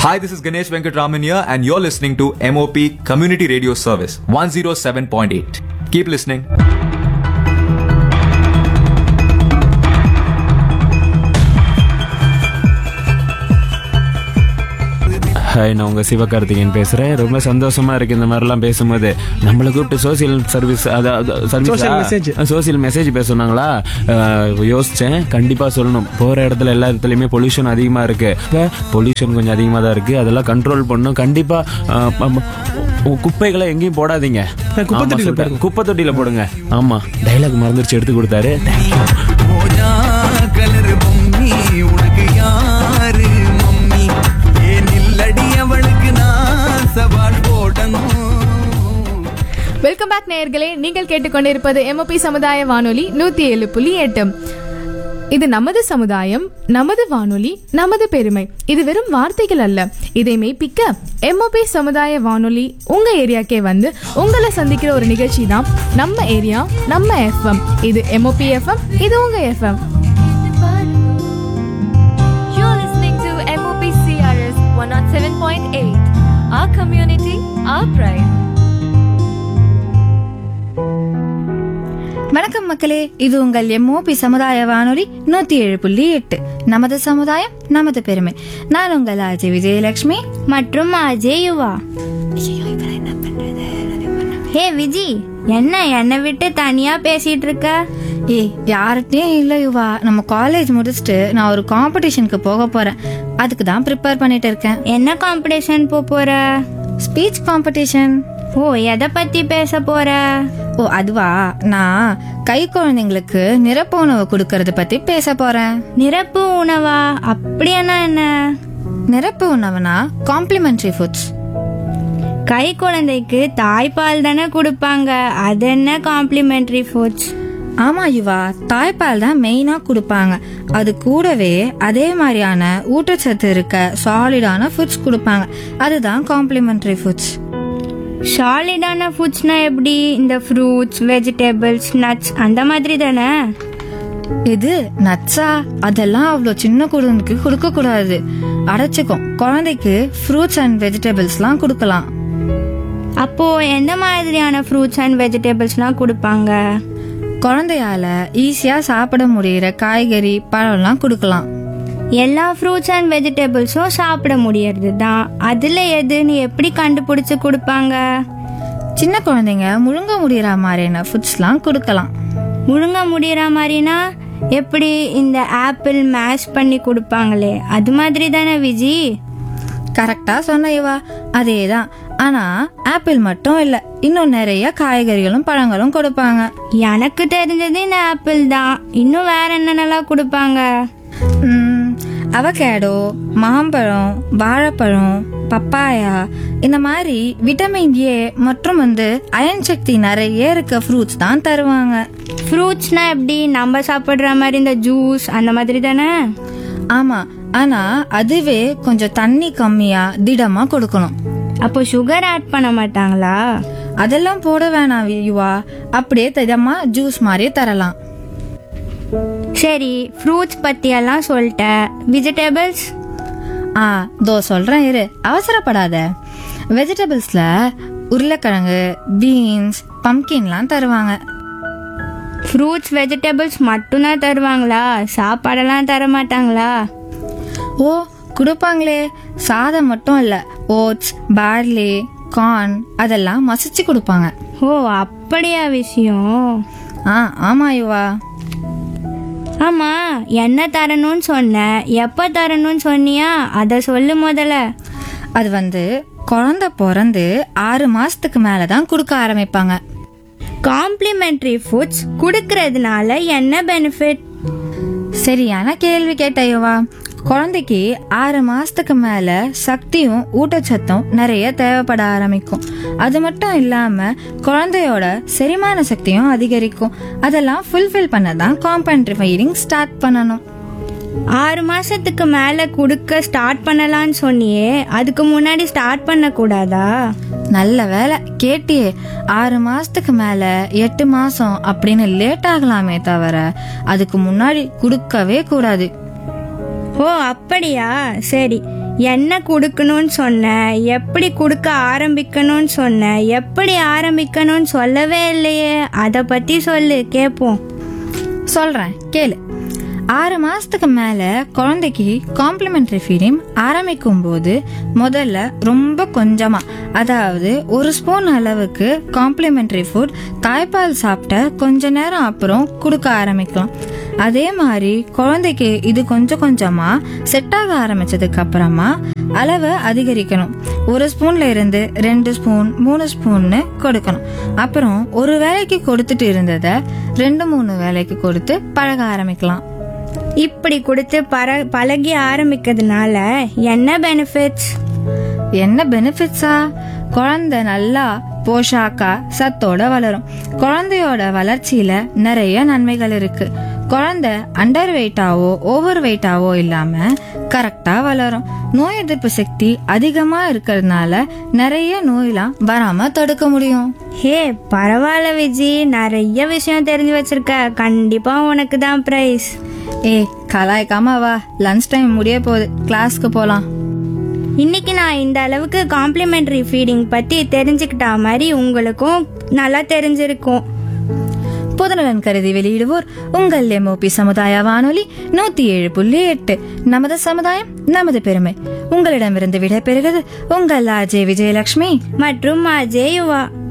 Hi, this is Ganesh Venkatraman here, and you're listening to MOP Community Radio Service 107.8. Keep listening. Hi நான் உங்கள் சிவகார்த்திகேயன் பேசுகிறேன் ரொம்ப சந்தோஷமாக இருக்குது இந்த மாதிரிலாம் பேசும்போது நம்மளை கூப்பிட்டு சோசியல் சர்வீஸ் அதாவது Social message. Service social message பேச சொன்னாங்களா அஹ், யோசிச்சேன் கண்டிப்பாக சொல்லணும் போகிற இடத்துல எல்லா இடத்துலையுமே பொல்யூஷன் அதிகமாக இருக்குது இப்போ பொல்யூஷன் கொஞ்சம் அதிகமாக தான் இருக்குது அதெல்லாம் கண்ட்ரோல் பண்ணணும் கண்டிப்பாக குப்பைகளை எங்கேயும் போடாதீங்க நான் குப்பை ஆமா, தொட்டியில சொல்லிட்டேன். போடுங்க. குப்பை தொட்டியில் போடுங்க ஆமாம் டைலாக் மறந்துருச்சு எடுத்து கொடுத்தாரு தேங்க்யூ போடா கலர் பொம்மி உனக்கு யாரு மம்மி ஏன் இல்லடி அவளுக்கு நான் சவால் போடணும் வெல்கம் பேக் நேயர்களே நீங்கள் கேட்டுக்கொண்டிருப்பது எம்ஓபி சமுதாய வானொலி நூத்தி ஏழு புள்ளி எட்டு இது நமது சமுதாயம் நமது வானொலி நமது பெருமை இது வெறும் வார்த்தைகள் அல்ல இதை மெய்ப்பிக்க எம்ஓபி சமுதாய வானொலி உங்க ஏரியாக்கே வந்து உங்களை சந்திக்கிற ஒரு நிகழ்ச்சி தான் நம்ம ஏரியா நம்ம எஃப்எம் இது எம்ஓபி எஃப்எம் இது உங்க FM You're listening to MOP CRS 107.8. Our community, our pride. வணக்கம் மக்களே இது உங்கள் எம்ஓபி சமுதாய வானொலி நூத்தி ஏழு புள்ளி எட்டு நமது சமுதாயம் நமது பெருமை நான் உங்கள் அஜய் விஜயலட்சுமி மற்றும் அஜய் யுவா ஏ விஜி என்ன என்னை விட்டு தனியா பேசிட்டு இருக்க ஏய் யார்கிட்டயும் இல்ல யுவா நம்ம காலேஜ் முடிச்சுட்டு நான் ஒரு காம்படிஷனுக்கு போக போறேன் அதுக்கு தான் ப்ரிப்பேர் பண்ணிட்டு இருக்கேன் என்ன காம்படிஷன் போக போற ஸ்பீச் காம்படிஷன் ஓ எதை பத்தி பேச போற ஓ அதுவா நான் கை குழந்தைங்களுக்கு நிரப்பு உணவு கொடுக்கறத பத்தி பேச போறேன் நிரப்பு உணவா அப்படின்னா என்ன நிரப்பு உணவுனா காம்ப்ளிமெண்டரி ஃபுட்ஸ் கை குழந்தைக்கு தாய்ப்பால் தானே கொடுப்பாங்க அது என்ன காம்ப்ளிமெண்டரி ஃபுட்ஸ் ஆமா யுவா தாய்ப்பால் தான் மெயினா கொடுப்பாங்க அது கூடவே அதே மாதிரியான ஊட்டச்சத்து இருக்க சாலிடான ஃபுட்ஸ் கொடுப்பாங்க அதுதான் காம்ப்ளிமெண்டரி ஃபுட்ஸ் சாலிடான ஃபுட்ஸ்னா எப்படி இந்த ஃப்ரூட்ஸ் வெஜிடபிள்ஸ் நட்ஸ் அந்த மாதிரி தானே இது நட்ஸா அதெல்லாம் அவ்வளோ சின்ன குழந்தைக்கு கொடுக்க கூடாது அடைச்சிக்கும் குழந்தைக்கு ஃப்ரூட்ஸ் அண்ட் வெஜிடபிள்ஸ்லாம் கொடுக்கலாம் அப்போ எந்த மாதிரியான ஃப்ரூட்ஸ் அண்ட் வெஜிடபிள்ஸ்லாம் கொடுப்பாங்க குழந்தையால ஈஸியா சாப்பிட முடியிற காய்கறி பழம்லாம் கொடுக்கலாம் எல்லா ஃப்ரூட்ஸ் அண்ட் வெஜிடபிள்ஸும் சாப்பிட முடியறது தான் அதில் எதுன்னு எப்படி கண்டுபிடிச்சு கொடுப்பாங்க சின்ன குழந்தைங்க முழுங்க முடியிற மாதிரியான ஃபுட்ஸ்லாம் கொடுக்கலாம் முழுங்க முடியற மாதிரினா எப்படி இந்த ஆப்பிள் மேஷ் பண்ணி கொடுப்பாங்களே அது மாதிரி தானே விஜி கரெக்டா சொன்ன இவா அதே தான் ஆனா ஆப்பிள் மட்டும் இல்ல இன்னும் நிறைய காய்கறிகளும் பழங்களும் கொடுப்பாங்க எனக்கு தெரிஞ்சது இந்த ஆப்பிள் தான் இன்னும் வேற என்னென்னலாம் கொடுப்பாங்க அவகேடோ மாம்பழம் வாழைப்பழம் பப்பாயா இந்த மாதிரி விட்டமின் ஏ மற்றும் வந்து அயன் சக்தி நிறைய இருக்க ஃப்ரூட்ஸ் தான் தருவாங்க ஃப்ரூட்ஸ்னா எப்படி நம்ம சாப்பிட்ற மாதிரி இந்த ஜூஸ் அந்த மாதிரி தானே ஆமா ஆனா அதுவே கொஞ்சம் தண்ணி கம்மியா திடமா கொடுக்கணும் அப்போ சுகர் ஆட் பண்ண மாட்டாங்களா அதெல்லாம் போட வேணாம் யுவா அப்படியே திடமா ஜூஸ் மாதிரி தரலாம் சரி ஃப்ரூட்ஸ் பற்றியெல்லாம் சொல்லிட்டேன் வெஜிடபிள்ஸ் ஆ தோ சொல்றேன் இரு அவசரப்படாத வெஜிடபிள்ஸ்ல உருளைக்கிழங்கு பீன்ஸ் பம்கின்லாம் தருவாங்க ஃப்ரூட்ஸ் வெஜிடபிள்ஸ் மட்டும்தான் தருவாங்களா சாப்பாடெல்லாம் தர மாட்டாங்களா ஓ கொடுப்பாங்களே சாதம் மட்டும் இல்ல ஓட்ஸ் பார்லி கார்ன் அதெல்லாம் மசிச்சு கொடுப்பாங்க ஓ அப்படியா விஷயம் ஆ ஆமா யுவா ஆமா என்ன தரணும்னு சொன்ன எப்போ தரணும்னு சொன்னியா அதை சொல்லு முதல்ல அது வந்து குழந்தை பிறந்து ஆறு மாசத்துக்கு மேல தான் கொடுக்க ஆரம்பிப்பாங்க காம்ப்ளிமெண்ட்ரி ஃபுட்ஸ் கொடுக்கறதுனால என்ன பெனிஃபிட் சரியான கேள்வி கேட்டையவா குழந்தைக்கு ஆறு மாசத்துக்கு மேல சக்தியும் ஊட்டச்சத்தும் நிறைய தேவைப்பட ஆரம்பிக்கும் அது மட்டும் இல்லாம குழந்தையோட செரிமான சக்தியும் அதிகரிக்கும் அதெல்லாம் ஃபுல்ஃபில் பண்ண தான் காம்பன்ட்ரி ஃபீடிங் ஸ்டார்ட் பண்ணணும் ஆறு மாசத்துக்கு மேல கொடுக்க ஸ்டார்ட் பண்ணலாம்னு சொன்னியே அதுக்கு முன்னாடி ஸ்டார்ட் பண்ண கூடாதா நல்ல வேலை கேட்டியே ஆறு மாசத்துக்கு மேல எட்டு மாசம் அப்படின்னு லேட் ஆகலாமே தவிர அதுக்கு முன்னாடி கொடுக்கவே கூடாது ஓ அப்படியா சரி என்ன கொடுக்கணும்னு சொன்னேன் எப்படி கொடுக்க ஆரம்பிக்கணும்னு சொன்னேன் எப்படி ஆரம்பிக்கணும்னு சொல்லவே இல்லையே அதை பற்றி சொல்லு கேட்போம் சொல்றேன் கேளு ஆறு மாசத்துக்கு மேல குழந்தைக்கு காம்ப்ளிமெண்டரி ஃபீடிங் ஆரம்பிக்கும் போது முதல்ல ரொம்ப கொஞ்சமா அதாவது ஒரு ஸ்பூன் அளவுக்கு காம்ப்ளிமெண்டரி ஃபுட் தாய்ப்பால் சாப்பிட்ட கொஞ்ச நேரம் அப்புறம் கொடுக்க ஆரம்பிக்கலாம் அதே மாதிரி குழந்தைக்கு இது கொஞ்சம் கொஞ்சமா செட் ஆக ஆரம்பிச்சதுக்கு அப்புறமா அளவை அதிகரிக்கணும் ஒரு ஸ்பூன்ல இருந்து ரெண்டு ஸ்பூன் மூணு ஸ்பூன்னு கொடுக்கணும் அப்புறம் ஒரு வேளைக்கு கொடுத்துட்டு இருந்ததை ரெண்டு மூணு வேளைக்கு கொடுத்து பழக ஆரம்பிக்கலாம் இப்படி கொடுத்து பர பழகி ஆரம்பிக்கிறதுனால என்ன பெனிஃபிட்ஸ் என்ன பெனிஃபிட்ஸா குழந்தை நல்லா போஷாக்கா சத்தோட வளரும் குழந்தையோட வளர்ச்சியில நிறைய நன்மைகள் இருக்கு குழந்தை அண்டர் வெயிட்டாவோ ஓவர் வெயிட்டாவோ இல்லாம கரெக்டா வளரும் நோய் எதிர்ப்பு சக்தி அதிகமா இருக்கிறதுனால நிறைய நோயெல்லாம் வராம தடுக்க முடியும் ஹே பரவாயில்ல விஜி நிறைய விஷயம் தெரிஞ்சு வச்சிருக்க கண்டிப்பா உனக்கு தான் ப்ரைஸ் ஏய் கலாய்க்காம வா லஞ்ச் டைம் முடிய போகுது கிளாஸ்க்கு போலாம் இன்னைக்கு நான் இந்த அளவுக்கு காம்ப்ளிமெண்டரி ஃபீடிங் பத்தி தெரிஞ்சுக்கிட்டா மாதிரி உங்களுக்கும் நல்லா தெரிஞ்சிருக்கும் பொதுநலன் கருதி வெளியிடுவோர் உங்கள் எம்ஓபி சமுதாய வானொலி நூத்தி ஏழு புள்ளி எட்டு நமது சமுதாயம் நமது பெருமை உங்களிடமிருந்து விடைபெறுகிறது உங்கள் ஆஜே விஜயலட்சுமி மற்றும் அஜய் யுவா